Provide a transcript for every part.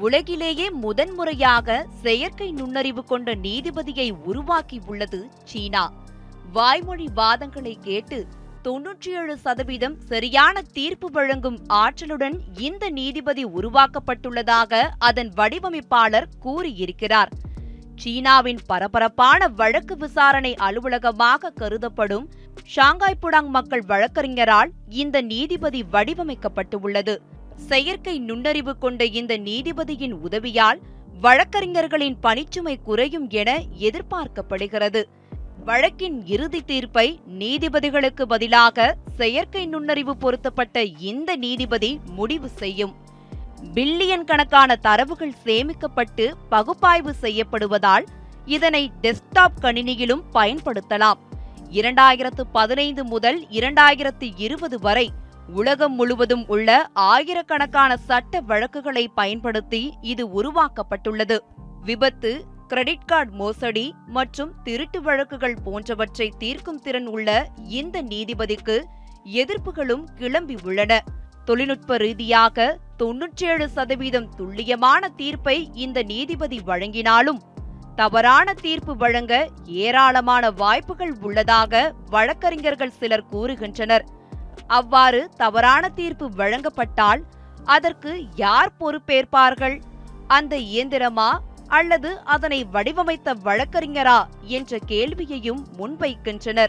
உலகிலேயே முதன்முறையாக செயற்கை நுண்ணறிவு கொண்ட நீதிபதியை உருவாக்கி உள்ளது சீனா வாய்மொழி வாதங்களை கேட்டு தொன்னூற்றி ஏழு சதவீதம் சரியான தீர்ப்பு வழங்கும் ஆற்றலுடன் இந்த நீதிபதி உருவாக்கப்பட்டுள்ளதாக அதன் வடிவமைப்பாளர் கூறியிருக்கிறார் சீனாவின் பரபரப்பான வழக்கு விசாரணை அலுவலகமாக கருதப்படும் ஷாங்காய் புடாங் மக்கள் வழக்கறிஞரால் இந்த நீதிபதி வடிவமைக்கப்பட்டுள்ளது செயற்கை நுண்ணறிவு கொண்ட இந்த நீதிபதியின் உதவியால் வழக்கறிஞர்களின் பணிச்சுமை குறையும் என எதிர்பார்க்கப்படுகிறது வழக்கின் இறுதி தீர்ப்பை நீதிபதிகளுக்கு பதிலாக செயற்கை நுண்ணறிவு பொருத்தப்பட்ட இந்த நீதிபதி முடிவு செய்யும் பில்லியன் கணக்கான தரவுகள் சேமிக்கப்பட்டு பகுப்பாய்வு செய்யப்படுவதால் இதனை டெஸ்க்டாப் கணினியிலும் பயன்படுத்தலாம் இரண்டாயிரத்து பதினைந்து முதல் இரண்டாயிரத்து இருபது வரை உலகம் முழுவதும் உள்ள ஆயிரக்கணக்கான சட்ட வழக்குகளை பயன்படுத்தி இது உருவாக்கப்பட்டுள்ளது விபத்து கிரெடிட் கார்டு மோசடி மற்றும் திருட்டு வழக்குகள் போன்றவற்றை தீர்க்கும் திறன் உள்ள இந்த நீதிபதிக்கு எதிர்ப்புகளும் கிளம்பி உள்ளன தொழில்நுட்ப ரீதியாக தொன்னூற்றேழு சதவீதம் துல்லியமான தீர்ப்பை இந்த நீதிபதி வழங்கினாலும் தவறான தீர்ப்பு வழங்க ஏராளமான வாய்ப்புகள் உள்ளதாக வழக்கறிஞர்கள் சிலர் கூறுகின்றனர் அவ்வாறு தவறான தீர்ப்பு வழங்கப்பட்டால் அதற்கு யார் பொறுப்பேற்பார்கள் அந்த இயந்திரமா அல்லது அதனை வடிவமைத்த வழக்கறிஞரா என்ற கேள்வியையும் முன்வைக்கின்றனர்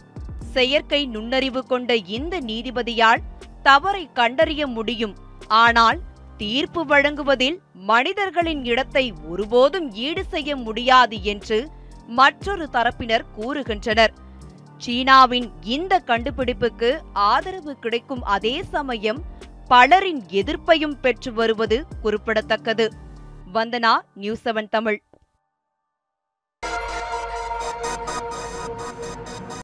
செயற்கை நுண்ணறிவு கொண்ட இந்த நீதிபதியால் தவறை கண்டறிய முடியும் ஆனால் தீர்ப்பு வழங்குவதில் மனிதர்களின் இடத்தை ஒருபோதும் ஈடு செய்ய முடியாது என்று மற்றொரு தரப்பினர் கூறுகின்றனர் சீனாவின் இந்த கண்டுபிடிப்புக்கு ஆதரவு கிடைக்கும் அதே சமயம் பலரின் எதிர்ப்பையும் பெற்று வருவது குறிப்பிடத்தக்கது வந்தனா நியூஸ் செவன் தமிழ்